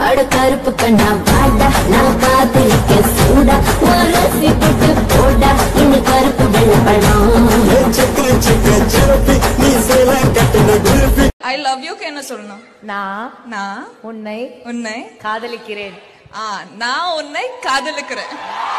அட கருப்பு கண்ணா வாடா நான் காதலிக்க சூடா மனசி விட்டு போடா இனி கருப்பு வெள்ள படம் சிக்கு சிக்கு சிறப்பி நீ சேல கட்டின குருப்பி ஐ லவ் யூக்கு என்ன சொல்லணும் நான் நான் உன்னை உன்னை காதலிக்கிறேன் ആ நான் உன்னை കാതലിக்கிறேன்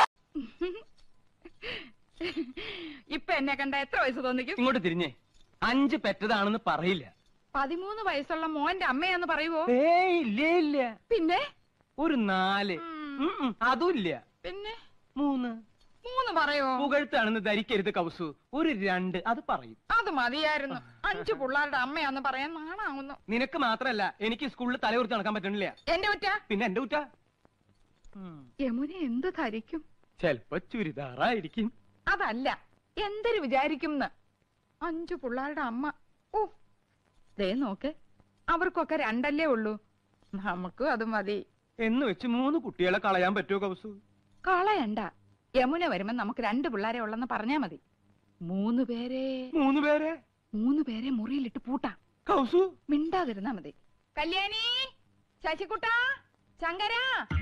ഇപ്പൊ എന്നെ കണ്ട എത്ര വയസ്സ് തോന്നിക്കും ഇങ്ങോട്ട് തിരിഞ്ഞേ അഞ്ച് പെറ്റതാണെന്ന് പറയില്ല പതിമൂന്ന് വയസ്സുള്ള മോന്റെ അമ്മയാന്ന് പറയുവോ ഏയ് ഇല്ല ഇല്ല പിന്നെ ഒരു നാല് ഉം, ഉം, അതും ഇല്ല പിന്നെ മൂന്ന് മൂന്ന് പറയുവോ പുകഴ്ത്താണെന്ന് ധരിക്കരുത് കൗസു ഒരു രണ്ട് അത് പറയും അത് മതിയായിരുന്നു അഞ്ചു പിള്ളേരുടെ അമ്മയാന്ന് പറയാൻ നാണാവുന്നു നിനക്ക് മാത്രല്ല എനിക്ക് സ്കൂളിൽ തലകുറിച്ച് നടക്കാൻ പറ്റണില്ല എന്റെ കുറ്റ പിന്നെ എന്റെ കുറ്റ യമുന എന്ത് ധരിക്കും ചെലപ്പോ ചുരിദാറായിരിക്കും അതല്ല എന്തൊരു വിചാരിക്കും അഞ്ചു പിള്ളേരുടെ അമ്മ ഓ ദേ നോക്ക് അവർക്കൊക്കെ രണ്ടല്ലേ ഉള്ളൂ നമുക്കും അത് മതി എന്ന് വെച്ച് മൂന്ന് കുട്ടികളെ കളയാൻ പറ്റുമോ കൗസു കളയണ്ട യമുന വരുമ്പോ നമുക്ക് രണ്ട് പിള്ളേരെ ഉള്ളെന്ന് പറഞ്ഞാ മതി മൂന്ന് പേരെ മൂന്ന് പേരെ മൂന്ന് പേരെ മുറിയിലിട്ട് പൂട്ടാം കൗസു മിണ്ടാതിരുന്നാ മതി കല്യാണി ശശികുട്ട ശങ്കര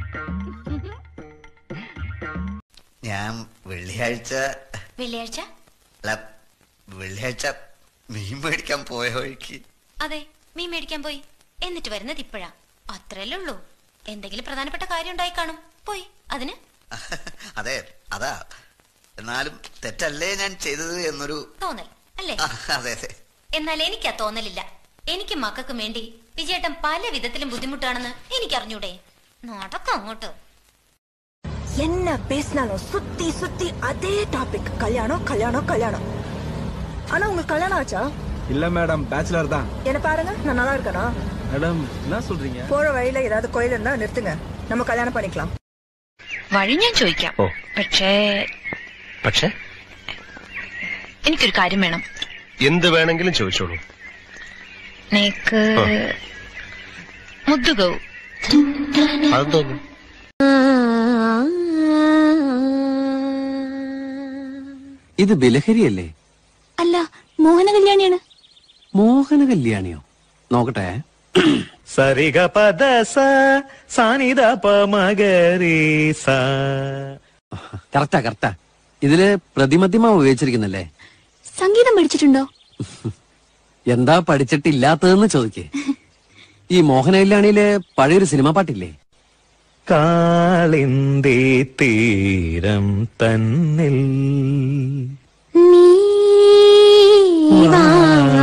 ഞാൻ വെള്ളിയാഴ്ച വെള്ളിയാഴ്ച അല്ല വെള്ളിയാഴ്ച മീൻ മേടിക്കാൻ പോയ വഴിക്ക് അതെ മീൻ മേടിക്കാൻ പോയി എന്നിട്ട് വരുന്നത് ഇപ്പോഴാ അത്രയല്ലേ ഉള്ളൂ എന്തെങ്കിലും പ്രധാനപ്പെട്ട കാര്യം ഉണ്ടായി കാണും പോയി അതിന് അതെ അതാ എന്നാലും തെറ്റല്ലേ ഞാൻ ചെയ്തത് എന്നൊരു തോന്നൽ അല്ലേ ആ, അതെ അതെ എന്നാൽ എനിക്കാ തോന്നലില്ല എനിക്ക് മക്കൾക്കും വേണ്ടി വിജയേട്ടൻ പല വിധത്തിലും ബുദ്ധിമുട്ടാണെന്ന് എനിക്കറിഞ്ഞൂടെ നടക്കം അങ്ങോട്ട് என்ன பேசினாலும் சுத்தி சுத்தி அதே டாபிக் கல்யாணம் கல்யாணம் கல்யாணம் ஆனா உங்களுக்கு கல்யாணம் ஆச்சா இல்ல மேடம் பேச்சுலர் தான் என்ன பாருங்க நான் நல்லா இருக்கேனா மேடம் என்ன சொல்றீங்க போற வழியில ஏதாவது கோயில் இருந்தா நிறுத்துங்க நம்ம கல்யாணம் பண்ணிக்கலாம் വഴി ഞാൻ ചോദിക്കാം പക്ഷേ പക്ഷെ എനിക്കൊരു കാര്യം വേണം എന്ത് വേണമെങ്കിലും ചോദിച്ചോളൂ നേക്ക് മുദ്ദുകൗ അതെന്തോന്നു ഇത് ബലഹരിയല്ലേ അല്ല മോഹന കല്യാണിയാണ് മോഹന കല്യാണിയോ നോക്കട്ടെ சரிக பத ச சானித പമഗരി സ കറക്റ്റാ കറക്റ്റാ ഇതില് പ്രതിമധ്യമ ഉപയോഗിച്ചിരിക്കുന്നല്ലേ സംഗീതം പഠിച്ചിട്ടുണ്ടോ എന്താ പഠിച്ചിട്ടില്ലാത്തതെന്ന് ചോദിക്കേ ഈ മോഹന കല്യാണിയിലെ പഴയൊരു സിനിമാ പാട്ടില്ലേ കാളിന്തി തീരം തന്നിൽ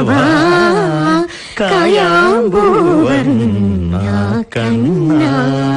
കായാമ്പൂവൻ കണ്ണ